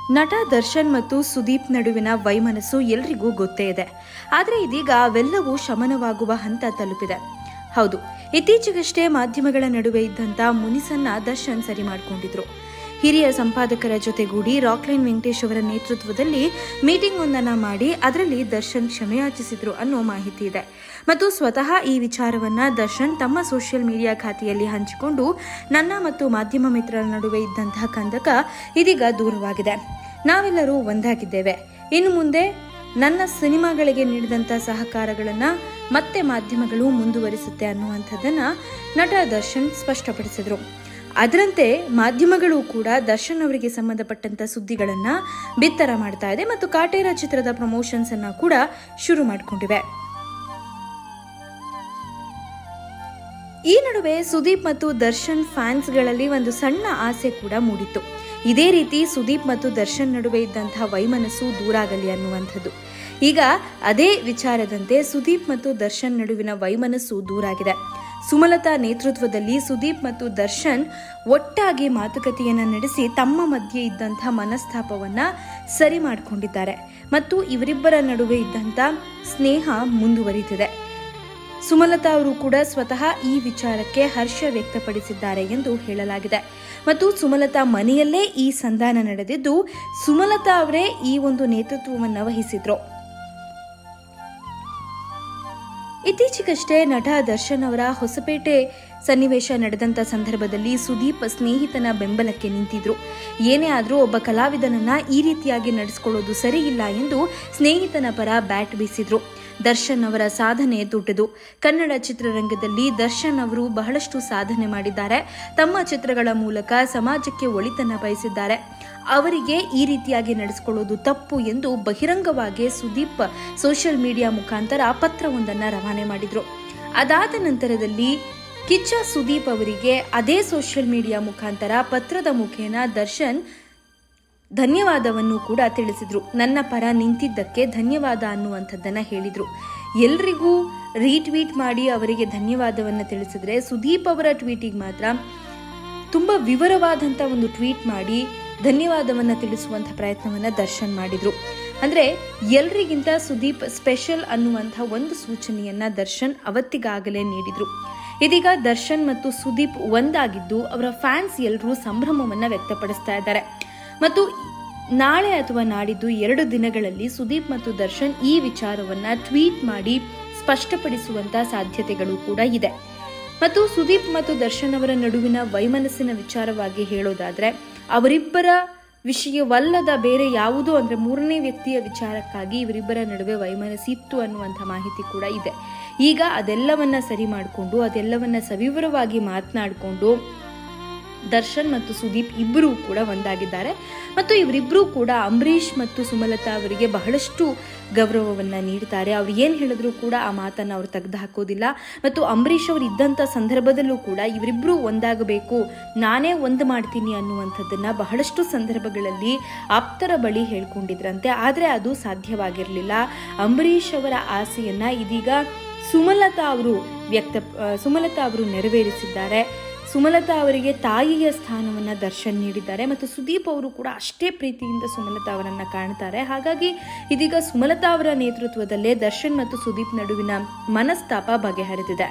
ನಟ ದರ್ಶನ್ ಮತ್ತು ಸುದೀಪ್ ನಡುವಿನ ವೈಮನಸ್ಸು ಎಲ್ರಿಗೂ ಗೊತ್ತೇ ಇದೆ ಆದರೆ ಇದೀಗ ಅವೆಲ್ಲವೂ ಶಮನವಾಗುವ ಹಂತ ತಲುಪಿದೆ ಹೌದು ಇತ್ತೀಚೆಗಷ್ಟೇ ಮಾಧ್ಯಮಗಳ ನಡುವೆ ಇದ್ದಂತ ಮುನಿಸನ್ನ ದರ್ಶನ್ ಸರಿ ಮಾಡಿಕೊಂಡಿದ್ರು ಹಿರಿಯ ಸಂಪಾದಕರ ಜೊತೆಗೂಡಿ ರಾಕ್ಲೈನ್ ವೆಂಕಟೇಶ್ ಅವರ ನೇತೃತ್ವದಲ್ಲಿ ಮೀಟಿಂಗ್ ಒಂದನ್ನ ಮಾಡಿ ಅದರಲ್ಲಿ ದರ್ಶನ್ ಕ್ಷಮೆಯಾಚಿಸಿದ್ರು ಅನ್ನೋ ಮಾಹಿತಿ ಇದೆ ಮತ್ತು ಸ್ವತಃ ಈ ವಿಚಾರವನ್ನ ದರ್ಶನ್ ತಮ್ಮ ಸೋಷಿಯಲ್ ಮೀಡಿಯಾ ಖಾತೆಯಲ್ಲಿ ಹಂಚಿಕೊಂಡು ನನ್ನ ಮತ್ತು ಮಾಧ್ಯಮ ಮಿತ್ರರ ನಡುವೆ ಇದ್ದಂತಹ ಕಂದಕ ಇದೀಗ ದೂರವಾಗಿದೆ ನಾವೆಲ್ಲರೂ ಒಂದಾಗಿದ್ದೇವೆ ಇನ್ನು ಮುಂದೆ ನನ್ನ ಸಿನಿಮಾಗಳಿಗೆ ನೀಡಿದಂಥ ಸಹಕಾರಗಳನ್ನು ಮತ್ತೆ ಮಾಧ್ಯಮಗಳು ಮುಂದುವರಿಸುತ್ತೆ ಅನ್ನುವಂಥದ್ದನ್ನ ನಟ ದರ್ಶನ್ ಸ್ಪಷ್ಟಪಡಿಸಿದರು ಅದರಂತೆ ಮಾಧ್ಯಮಗಳು ಕೂಡ ದರ್ಶನ್ ಅವರಿಗೆ ಸಂಬಂಧಪಟ್ಟಂತ ಸುದ್ದಿಗಳನ್ನ ಬಿತ್ತರ ಮಾಡ್ತಾ ಇದೆ ಮತ್ತು ಕಾಟೇರ ಚಿತ್ರದ ಪ್ರಮೋಷನ್ಸ್ ಅನ್ನ ಕೂಡ ಶುರು ಮಾಡಿಕೊಂಡಿವೆ ಈ ನಡುವೆ ಸುದೀಪ್ ಮತ್ತು ದರ್ಶನ್ ಫ್ಯಾನ್ಸ್ಗಳಲ್ಲಿ ಒಂದು ಸಣ್ಣ ಆಸೆ ಕೂಡ ಮೂಡಿತ್ತು ಇದೇ ರೀತಿ ಸುದೀಪ್ ಮತ್ತು ದರ್ಶನ್ ನಡುವೆ ಇದ್ದಂತಹ ವೈಮನಸ್ಸು ದೂರಾಗಲಿ ಅನ್ನುವಂಥದ್ದು ಈಗ ಅದೇ ವಿಚಾರದಂತೆ ಸುದೀಪ್ ಮತ್ತು ದರ್ಶನ್ ನಡುವಿನ ವೈಮನಸ್ಸು ದೂರಾಗಿದೆ ಸುಮಲತಾ ನೇತೃತ್ವದಲ್ಲಿ ಸುದೀಪ್ ಮತ್ತು ದರ್ಶನ್ ಒಟ್ಟಾಗಿ ಮಾತುಕತೆಯನ್ನ ನಡೆಸಿ ತಮ್ಮ ಮಧ್ಯೆ ಇದ್ದಂಥ ಮನಸ್ತಾಪವನ್ನ ಸರಿ ಮಾಡಿಕೊಂಡಿದ್ದಾರೆ ಮತ್ತು ಇವರಿಬ್ಬರ ನಡುವೆ ಇದ್ದಂಥ ಸ್ನೇಹ ಮುಂದುವರಿತಿದೆ ಸುಮಲತಾ ಅವರು ಕೂಡ ಸ್ವತಃ ಈ ವಿಚಾರಕ್ಕೆ ಹರ್ಷ ವ್ಯಕ್ತಪಡಿಸಿದ್ದಾರೆ ಎಂದು ಹೇಳಲಾಗಿದೆ ಮತ್ತು ಸುಮಲತಾ ಮನೆಯಲ್ಲೇ ಈ ಸಂಧಾನ ನಡೆದಿದ್ದು ಸುಮಲತಾ ಅವರೇ ಈ ಒಂದು ನೇತೃತ್ವವನ್ನು ವಹಿಸಿದ್ರು ಇತ್ತೀಚೆಗಷ್ಟೇ ನಟ ದರ್ಶನ್ ಅವರ ಹೊಸಪೇಟೆ ಸನ್ನಿವೇಶ ನಡೆದಂತ ಸಂದರ್ಭದಲ್ಲಿ ಸುದೀಪ್ ಸ್ನೇಹಿತನ ಬೆಂಬಲಕ್ಕೆ ನಿಂತಿದ್ರು ಏನೇ ಆದರೂ ಒಬ್ಬ ಕಲಾವಿದನನ್ನ ಈ ರೀತಿಯಾಗಿ ನಡೆಸ್ಕೊಳ್ಳೋದು ಸರಿಯಿಲ್ಲ ಎಂದು ಸ್ನೇಹಿತನ ಪರ ಬ್ಯಾಟ್ ಬೀಸಿದ್ರು ದರ್ಶನ್ ಅವರ ಸಾಧನೆ ದೊಡ್ಡದು ಕನ್ನಡ ಚಿತ್ರರಂಗದಲ್ಲಿ ದರ್ಶನ್ ಅವರು ಬಹಳಷ್ಟು ಸಾಧನೆ ಮಾಡಿದ್ದಾರೆ ತಮ್ಮ ಚಿತ್ರಗಳ ಮೂಲಕ ಸಮಾಜಕ್ಕೆ ಒಳಿತನ್ನ ಬಯಸಿದ್ದಾರೆ ಅವರಿಗೆ ಈ ರೀತಿಯಾಗಿ ನಡೆಸಿಕೊಳ್ಳೋದು ತಪ್ಪು ಎಂದು ಬಹಿರಂಗವಾಗಿ ಸುದೀಪ್ ಸೋಷಿಯಲ್ ಮೀಡಿಯಾ ಮುಖಾಂತರ ಪತ್ರವೊಂದನ್ನು ರವಾನೆ ಮಾಡಿದ್ರು ಅದಾದ ನಂತರದಲ್ಲಿ ಕಿಚ್ಚ ಸುದೀಪ್ ಅವರಿಗೆ ಅದೇ ಸೋಷಿಯಲ್ ಮೀಡಿಯಾ ಮುಖಾಂತರ ಪತ್ರದ ಮುಖೇನ ದರ್ಶನ್ ಧನ್ಯವಾದವನ್ನು ಕೂಡ ತಿಳಿಸಿದ್ರು ನನ್ನ ಪರ ನಿಂತಿದ್ದಕ್ಕೆ ಧನ್ಯವಾದ ಅನ್ನುವಂಥದ್ದನ್ನ ಹೇಳಿದ್ರು ಎಲ್ರಿಗೂ ರೀಟ್ವೀಟ್ ಮಾಡಿ ಅವರಿಗೆ ಧನ್ಯವಾದವನ್ನು ತಿಳಿಸಿದ್ರೆ ಸುದೀಪ್ ಅವರ ಟ್ವೀಟಿಗೆ ಮಾತ್ರ ತುಂಬ ವಿವರವಾದಂಥ ಒಂದು ಟ್ವೀಟ್ ಮಾಡಿ ಧನ್ಯವಾದವನ್ನು ತಿಳಿಸುವಂಥ ಪ್ರಯತ್ನವನ್ನು ದರ್ಶನ್ ಮಾಡಿದ್ರು ಅಂದರೆ ಎಲ್ರಿಗಿಂತ ಸುದೀಪ್ ಸ್ಪೆಷಲ್ ಅನ್ನುವಂಥ ಒಂದು ಸೂಚನೆಯನ್ನ ದರ್ಶನ್ ಅವತ್ತಿಗಾಗಲೇ ನೀಡಿದ್ರು ಇದೀಗ ದರ್ಶನ್ ಮತ್ತು ಸುದೀಪ್ ಒಂದಾಗಿದ್ದು ಅವರ ಫ್ಯಾನ್ಸ್ ಎಲ್ಲರೂ ಸಂಭ್ರಮವನ್ನು ವ್ಯಕ್ತಪಡಿಸ್ತಾ ಇದ್ದಾರೆ ಮತ್ತು ನಾಳೆ ಅಥವಾ ನಾಡಿದ್ದು ಎರಡು ದಿನಗಳಲ್ಲಿ ಸುದೀಪ್ ಮತ್ತು ದರ್ಶನ್ ಈ ವಿಚಾರವನ್ನ ಟ್ವೀಟ್ ಮಾಡಿ ಸ್ಪಷ್ಟಪಡಿಸುವಂತ ಸಾಧ್ಯತೆಗಳು ಕೂಡ ಇದೆ ಮತ್ತು ಸುದೀಪ್ ಮತ್ತು ದರ್ಶನ್ ಅವರ ನಡುವಿನ ವೈಮನಸ್ಸಿನ ವಿಚಾರವಾಗಿ ಹೇಳೋದಾದ್ರೆ ಅವರಿಬ್ಬರ ವಿಷಯವಲ್ಲದ ಬೇರೆ ಯಾವುದೋ ಅಂದ್ರೆ ಮೂರನೇ ವ್ಯಕ್ತಿಯ ವಿಚಾರಕ್ಕಾಗಿ ಇವರಿಬ್ಬರ ನಡುವೆ ವೈಮನಸ್ಸಿತ್ತು ಅನ್ನುವಂಥ ಮಾಹಿತಿ ಕೂಡ ಇದೆ ಈಗ ಅದೆಲ್ಲವನ್ನ ಸರಿ ಮಾಡಿಕೊಂಡು ಅದೆಲ್ಲವನ್ನ ಸವಿವರವಾಗಿ ಮಾತನಾಡಿಕೊಂಡು ದರ್ಶನ್ ಮತ್ತು ಸುದೀಪ್ ಇಬ್ಬರೂ ಕೂಡ ಒಂದಾಗಿದ್ದಾರೆ ಮತ್ತು ಇವರಿಬ್ಬರೂ ಕೂಡ ಅಂಬರೀಷ್ ಮತ್ತು ಸುಮಲತಾ ಅವರಿಗೆ ಬಹಳಷ್ಟು ಗೌರವವನ್ನು ನೀಡ್ತಾರೆ ಅವ್ರು ಏನು ಹೇಳಿದ್ರು ಕೂಡ ಆ ಮಾತನ್ನು ಅವರು ತೆಗೆದು ಹಾಕೋದಿಲ್ಲ ಮತ್ತು ಅಂಬರೀಷ್ ಅವರು ಇದ್ದಂಥ ಸಂದರ್ಭದಲ್ಲೂ ಕೂಡ ಇವರಿಬ್ಬರೂ ಒಂದಾಗಬೇಕು ನಾನೇ ಒಂದು ಮಾಡ್ತೀನಿ ಅನ್ನುವಂಥದ್ದನ್ನು ಬಹಳಷ್ಟು ಸಂದರ್ಭಗಳಲ್ಲಿ ಆಪ್ತರ ಬಳಿ ಹೇಳ್ಕೊಂಡಿದ್ರಂತೆ ಆದರೆ ಅದು ಸಾಧ್ಯವಾಗಿರಲಿಲ್ಲ ಅಂಬರೀಷ್ ಅವರ ಆಸೆಯನ್ನು ಇದೀಗ ಸುಮಲತಾ ಅವರು ವ್ಯಕ್ತ ಸುಮಲತಾ ಅವರು ನೆರವೇರಿಸಿದ್ದಾರೆ ಸುಮಲತಾ ಅವರಿಗೆ ತಾಯಿಯ ಸ್ಥಾನವನ್ನು ದರ್ಶನ್ ನೀಡಿದ್ದಾರೆ ಮತ್ತು ಸುದೀಪ್ ಅವರು ಕೂಡ ಅಷ್ಟೇ ಪ್ರೀತಿಯಿಂದ ಸುಮಲತಾ ಅವರನ್ನು ಕಾಣ್ತಾರೆ ಹಾಗಾಗಿ ಇದೀಗ ಸುಮಲತಾ ಅವರ ನೇತೃತ್ವದಲ್ಲೇ ದರ್ಶನ್ ಮತ್ತು ಸುದೀಪ್ ನಡುವಿನ ಮನಸ್ತಾಪ ಬಗೆಹರಿದಿದೆ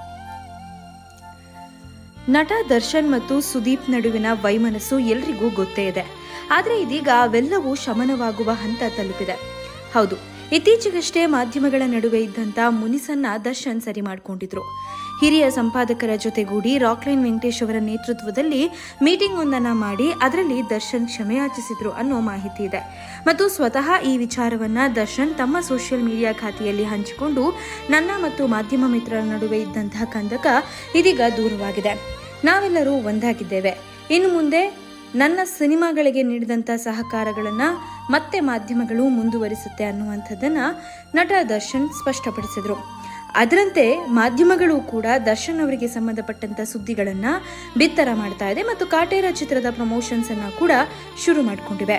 ನಟ ದರ್ಶನ್ ಮತ್ತು ಸುದೀಪ್ ನಡುವಿನ ವೈಮನಸ್ಸು ಎಲ್ರಿಗೂ ಗೊತ್ತೇ ಇದೆ ಆದರೆ ಇದೀಗ ಅವೆಲ್ಲವೂ ಶಮನವಾಗುವ ಹಂತ ತಲುಪಿದೆ ಹೌದು ಇತ್ತೀಚೆಗಷ್ಟೇ ಮಾಧ್ಯಮಗಳ ನಡುವೆ ಇದ್ದಂಥ ಮುನಿಸನ್ನ ದರ್ಶನ್ ಸರಿ ಮಾಡಿಕೊಂಡಿದ್ರು ಹಿರಿಯ ಸಂಪಾದಕರ ಜೊತೆಗೂಡಿ ರಾಕ್ಲೈನ್ ವೆಂಕಟೇಶ್ ಅವರ ನೇತೃತ್ವದಲ್ಲಿ ಮೀಟಿಂಗ್ ಒಂದನ್ನ ಮಾಡಿ ಅದರಲ್ಲಿ ದರ್ಶನ್ ಕ್ಷಮೆಯಾಚಿಸಿದ್ರು ಅನ್ನೋ ಮಾಹಿತಿ ಇದೆ ಮತ್ತು ಸ್ವತಃ ಈ ವಿಚಾರವನ್ನ ದರ್ಶನ್ ತಮ್ಮ ಸೋಷಿಯಲ್ ಮೀಡಿಯಾ ಖಾತೆಯಲ್ಲಿ ಹಂಚಿಕೊಂಡು ನನ್ನ ಮತ್ತು ಮಾಧ್ಯಮ ಮಿತ್ರರ ನಡುವೆ ಇದ್ದಂತಹ ಕಂದಕ ಇದೀಗ ದೂರವಾಗಿದೆ ನಾವೆಲ್ಲರೂ ಒಂದಾಗಿದ್ದೇವೆ ಇನ್ನು ಮುಂದೆ ನನ್ನ ಸಿನಿಮಾಗಳಿಗೆ ನೀಡಿದಂಥ ಸಹಕಾರಗಳನ್ನು ಮತ್ತೆ ಮಾಧ್ಯಮಗಳು ಮುಂದುವರಿಸುತ್ತೆ ಅನ್ನುವಂಥದ್ದನ್ನ ನಟ ದರ್ಶನ್ ಸ್ಪಷ್ಟಪಡಿಸಿದರು ಅದರಂತೆ ಮಾಧ್ಯಮಗಳು ಕೂಡ ದರ್ಶನ್ ಅವರಿಗೆ ಸಂಬಂಧಪಟ್ಟಂತ ಸುದ್ದಿಗಳನ್ನ ಬಿತ್ತರ ಮಾಡ್ತಾ ಇದೆ ಮತ್ತು ಕಾಟೇರ ಚಿತ್ರದ ಪ್ರಮೋಷನ್ಸ್ ಅನ್ನ ಕೂಡ ಶುರು ಮಾಡಿಕೊಂಡಿವೆ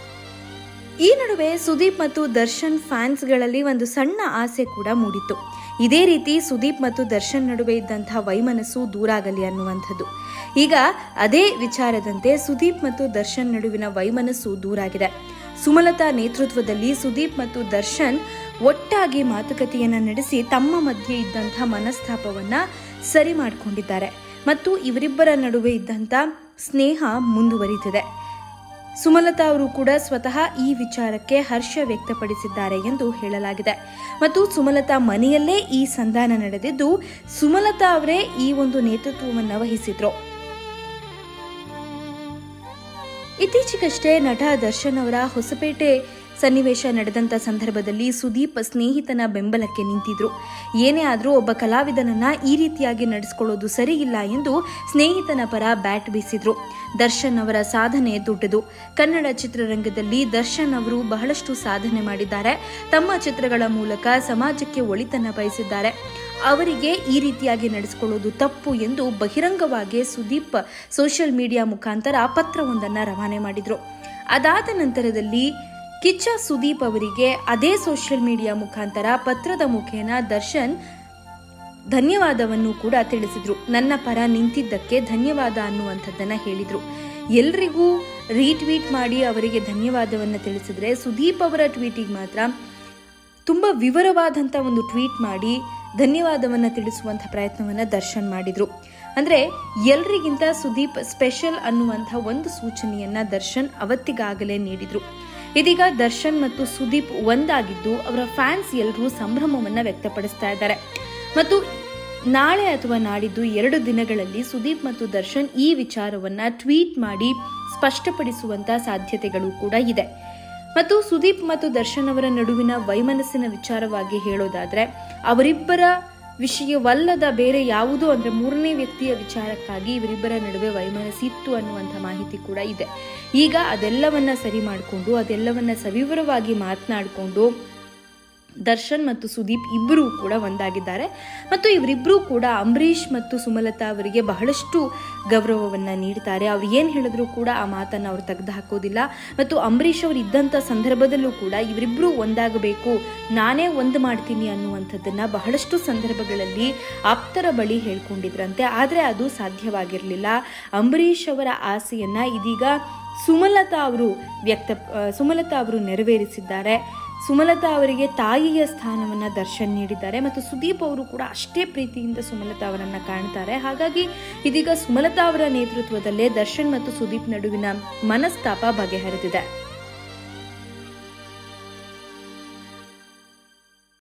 ಈ ನಡುವೆ ಸುದೀಪ್ ಮತ್ತು ದರ್ಶನ್ ಫ್ಯಾನ್ಸ್ಗಳಲ್ಲಿ ಒಂದು ಸಣ್ಣ ಆಸೆ ಕೂಡ ಮೂಡಿತ್ತು ಇದೇ ರೀತಿ ಸುದೀಪ್ ಮತ್ತು ದರ್ಶನ್ ನಡುವೆ ಇದ್ದಂತಹ ವೈಮನಸ್ಸು ದೂರಾಗಲಿ ಅನ್ನುವಂಥದ್ದು ಈಗ ಅದೇ ವಿಚಾರದಂತೆ ಸುದೀಪ್ ಮತ್ತು ದರ್ಶನ್ ನಡುವಿನ ವೈಮನಸ್ಸು ದೂರಾಗಿದೆ ಸುಮಲತಾ ನೇತೃತ್ವದಲ್ಲಿ ಸುದೀಪ್ ಮತ್ತು ದರ್ಶನ್ ಒಟ್ಟಾಗಿ ಮಾತುಕತೆಯನ್ನ ನಡೆಸಿ ತಮ್ಮ ಮಧ್ಯೆ ಇದ್ದಂಥ ಮನಸ್ತಾಪವನ್ನ ಸರಿ ಮಾಡಿಕೊಂಡಿದ್ದಾರೆ ಮತ್ತು ಇವರಿಬ್ಬರ ನಡುವೆ ಇದ್ದಂಥ ಸ್ನೇಹ ಮುಂದುವರಿದಿದೆ ಸುಮಲತಾ ಅವರು ಕೂಡ ಸ್ವತಃ ಈ ವಿಚಾರಕ್ಕೆ ಹರ್ಷ ವ್ಯಕ್ತಪಡಿಸಿದ್ದಾರೆ ಎಂದು ಹೇಳಲಾಗಿದೆ ಮತ್ತು ಸುಮಲತಾ ಮನೆಯಲ್ಲೇ ಈ ಸಂಧಾನ ನಡೆದಿದ್ದು ಸುಮಲತಾ ಅವರೇ ಈ ಒಂದು ನೇತೃತ್ವವನ್ನು ವಹಿಸಿದ್ರು ಇತ್ತೀಚೆಗಷ್ಟೇ ನಟ ದರ್ಶನ್ ಅವರ ಹೊಸಪೇಟೆ ಸನ್ನಿವೇಶ ನಡೆದಂತ ಸಂದರ್ಭದಲ್ಲಿ ಸುದೀಪ್ ಸ್ನೇಹಿತನ ಬೆಂಬಲಕ್ಕೆ ನಿಂತಿದ್ರು ಏನೇ ಆದರೂ ಒಬ್ಬ ಕಲಾವಿದನನ್ನ ಈ ರೀತಿಯಾಗಿ ನಡೆಸಿಕೊಳ್ಳೋದು ಸರಿಯಿಲ್ಲ ಎಂದು ಸ್ನೇಹಿತನ ಪರ ಬ್ಯಾಟ್ ಬೀಸಿದ್ರು ದರ್ಶನ್ ಅವರ ಸಾಧನೆ ದೊಡ್ಡದು ಕನ್ನಡ ಚಿತ್ರರಂಗದಲ್ಲಿ ದರ್ಶನ್ ಅವರು ಬಹಳಷ್ಟು ಸಾಧನೆ ಮಾಡಿದ್ದಾರೆ ತಮ್ಮ ಚಿತ್ರಗಳ ಮೂಲಕ ಸಮಾಜಕ್ಕೆ ಒಳಿತನ್ನ ಬಯಸಿದ್ದಾರೆ ಅವರಿಗೆ ಈ ರೀತಿಯಾಗಿ ನಡೆಸಿಕೊಳ್ಳೋದು ತಪ್ಪು ಎಂದು ಬಹಿರಂಗವಾಗಿ ಸುದೀಪ್ ಸೋಷಿಯಲ್ ಮೀಡಿಯಾ ಮುಖಾಂತರ ಪತ್ರವೊಂದನ್ನು ರವಾನೆ ಮಾಡಿದ್ರು ಅದಾದ ನಂತರದಲ್ಲಿ ಕಿಚ್ಚ ಸುದೀಪ್ ಅವರಿಗೆ ಅದೇ ಸೋಷಿಯಲ್ ಮೀಡಿಯಾ ಮುಖಾಂತರ ಪತ್ರದ ಮುಖೇನ ದರ್ಶನ್ ಧನ್ಯವಾದವನ್ನು ಕೂಡ ತಿಳಿಸಿದ್ರು ನನ್ನ ಪರ ನಿಂತಿದ್ದಕ್ಕೆ ಧನ್ಯವಾದ ಅನ್ನುವಂಥದ್ದನ್ನ ಹೇಳಿದ್ರು ಎಲ್ರಿಗೂ ರೀಟ್ವೀಟ್ ಮಾಡಿ ಅವರಿಗೆ ಧನ್ಯವಾದವನ್ನು ತಿಳಿಸಿದ್ರೆ ಸುದೀಪ್ ಅವರ ಟ್ವೀಟಿಗೆ ಮಾತ್ರ ತುಂಬ ವಿವರವಾದಂಥ ಒಂದು ಟ್ವೀಟ್ ಮಾಡಿ ಧನ್ಯವಾದವನ್ನು ತಿಳಿಸುವಂಥ ಪ್ರಯತ್ನವನ್ನು ದರ್ಶನ್ ಮಾಡಿದ್ರು ಅಂದರೆ ಎಲ್ರಿಗಿಂತ ಸುದೀಪ್ ಸ್ಪೆಷಲ್ ಅನ್ನುವಂಥ ಒಂದು ಸೂಚನೆಯನ್ನ ದರ್ಶನ್ ಅವತ್ತಿಗಾಗಲೇ ನೀಡಿದ್ರು ಇದೀಗ ದರ್ಶನ್ ಮತ್ತು ಸುದೀಪ್ ಒಂದಾಗಿದ್ದು ಅವರ ಫ್ಯಾನ್ಸ್ ಎಲ್ಲರೂ ಸಂಭ್ರಮವನ್ನು ವ್ಯಕ್ತಪಡಿಸ್ತಾ ಇದ್ದಾರೆ ಮತ್ತು ನಾಳೆ ಅಥವಾ ನಾಡಿದ್ದು ಎರಡು ದಿನಗಳಲ್ಲಿ ಸುದೀಪ್ ಮತ್ತು ದರ್ಶನ್ ಈ ವಿಚಾರವನ್ನ ಟ್ವೀಟ್ ಮಾಡಿ ಸ್ಪಷ್ಟಪಡಿಸುವಂತ ಸಾಧ್ಯತೆಗಳು ಕೂಡ ಇದೆ ಮತ್ತು ಸುದೀಪ್ ಮತ್ತು ದರ್ಶನ್ ಅವರ ನಡುವಿನ ವೈಮನಸ್ಸಿನ ವಿಚಾರವಾಗಿ ಹೇಳೋದಾದ್ರೆ ಅವರಿಬ್ಬರ ವಿಷಯವಲ್ಲದ ಬೇರೆ ಯಾವುದೋ ಅಂದ್ರೆ ಮೂರನೇ ವ್ಯಕ್ತಿಯ ವಿಚಾರಕ್ಕಾಗಿ ಇವರಿಬ್ಬರ ನಡುವೆ ವೈಮನಸ್ಸಿತ್ತು ಅನ್ನುವಂಥ ಮಾಹಿತಿ ಕೂಡ ಇದೆ ಈಗ ಅದೆಲ್ಲವನ್ನ ಸರಿ ಮಾಡಿಕೊಂಡು ಅದೆಲ್ಲವನ್ನ ಸವಿವರವಾಗಿ ಮಾತನಾಡಿಕೊಂಡು ದರ್ಶನ್ ಮತ್ತು ಸುದೀಪ್ ಇಬ್ಬರೂ ಕೂಡ ಒಂದಾಗಿದ್ದಾರೆ ಮತ್ತು ಇವರಿಬ್ಬರೂ ಕೂಡ ಅಂಬರೀಷ್ ಮತ್ತು ಸುಮಲತಾ ಅವರಿಗೆ ಬಹಳಷ್ಟು ಗೌರವವನ್ನು ನೀಡ್ತಾರೆ ಅವ್ರು ಏನು ಹೇಳಿದ್ರು ಕೂಡ ಆ ಮಾತನ್ನು ಅವ್ರು ತೆಗೆದು ಹಾಕೋದಿಲ್ಲ ಮತ್ತು ಅಂಬರೀಷ್ ಅವರು ಇದ್ದಂಥ ಸಂದರ್ಭದಲ್ಲೂ ಕೂಡ ಇವರಿಬ್ಬರೂ ಒಂದಾಗಬೇಕು ನಾನೇ ಒಂದು ಮಾಡ್ತೀನಿ ಅನ್ನುವಂಥದ್ದನ್ನು ಬಹಳಷ್ಟು ಸಂದರ್ಭಗಳಲ್ಲಿ ಆಪ್ತರ ಬಳಿ ಹೇಳ್ಕೊಂಡಿದ್ರಂತೆ ಆದರೆ ಅದು ಸಾಧ್ಯವಾಗಿರಲಿಲ್ಲ ಅಂಬರೀಷ್ ಅವರ ಆಸೆಯನ್ನು ಇದೀಗ ಸುಮಲತಾ ಅವರು ವ್ಯಕ್ತ ಸುಮಲತಾ ಅವರು ನೆರವೇರಿಸಿದ್ದಾರೆ ಸುಮಲತಾ ಅವರಿಗೆ ತಾಯಿಯ ಸ್ಥಾನವನ್ನು ದರ್ಶನ್ ನೀಡಿದ್ದಾರೆ ಮತ್ತು ಸುದೀಪ್ ಅವರು ಕೂಡ ಅಷ್ಟೇ ಪ್ರೀತಿಯಿಂದ ಸುಮಲತಾ ಅವರನ್ನು ಕಾಣ್ತಾರೆ ಹಾಗಾಗಿ ಇದೀಗ ಸುಮಲತಾ ಅವರ ನೇತೃತ್ವದಲ್ಲೇ ದರ್ಶನ್ ಮತ್ತು ಸುದೀಪ್ ನಡುವಿನ ಮನಸ್ತಾಪ ಬಗೆಹರಿದಿದೆ